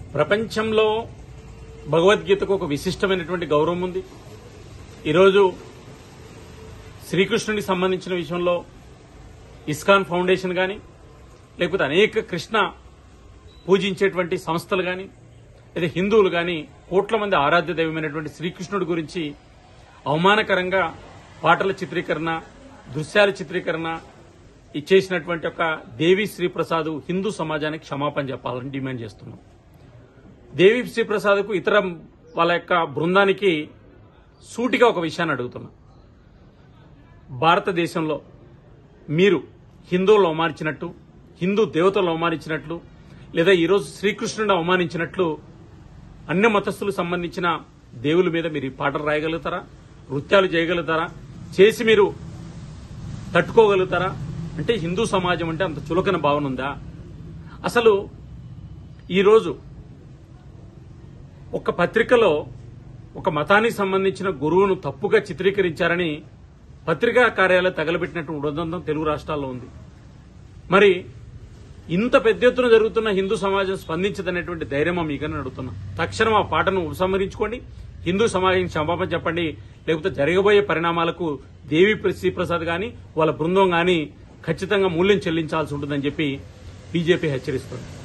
ప్రపంచంలో భగవద్గీతకు ఒక విశిష్టమైనటువంటి గౌరవం ఉంది ఈరోజు శ్రీకృష్ణునికి సంబంధించిన విషయంలో ఇస్కాన్ ఫౌండేషన్ కానీ లేకపోతే అనేక కృష్ణ పూజించేటువంటి సంస్థలు కానీ లేదా హిందువులు కానీ కోట్ల మంది ఆరాధ్య దైవమైనటువంటి శ్రీకృష్ణుడి గురించి అవమానకరంగా పాటల చిత్రీకరణ దృశ్యాల చిత్రీకరణ ఇచ్చేసినటువంటి ఒక దేవి శ్రీప్రసాద్ హిందూ సమాజానికి క్షమాపణ చెప్పాలని డిమాండ్ చేస్తున్నాం దేవి శ్రీప్రసాద్కు ఇతర వాళ్ళ యొక్క బృందానికి సూటిగా ఒక విషయాన్ని అడుగుతున్నా భారతదేశంలో మీరు హిందువులను అవమానించినట్టు హిందూ దేవతలను అవమానించినట్లు లేదా ఈరోజు శ్రీకృష్ణుని అవమానించినట్లు అన్య మతస్థులకు సంబంధించిన దేవుల మీద మీరు ఈ పాటలు రాయగలుగుతారా నృత్యాలు చేయగలుగుతారా చేసి మీరు తట్టుకోగలుగుతారా అంటే హిందూ సమాజం అంటే అంత చులకన భావన ఉందా అసలు ఈరోజు ఒక పత్రికలో ఒక మతానికి సంబంధించిన గురువును తప్పుగా చిత్రీకరించారని పత్రికా కార్యాలయం తగలబెట్టినట్టు ఉదంతం తెలుగు రాష్ట్రాల్లో ఉంది మరి ఇంత పెద్ద ఎత్తున జరుగుతున్న హిందూ సమాజం స్పందించదనేటువంటి ధైర్యమా మీకని అడుగుతున్నా తక్షణం ఆ పాటను ఉపసంహరించుకోండి హిందూ సమాజం క్షమాపణ చెప్పండి లేకపోతే జరగబోయే పరిణామాలకు దేవి శ్రీప్రసాద్ గాని వాళ్ళ బృందం గాని ఖచ్చితంగా మూల్యం చెల్లించాల్సి ఉంటుందని చెప్పి బీజేపీ హెచ్చరిస్తుంది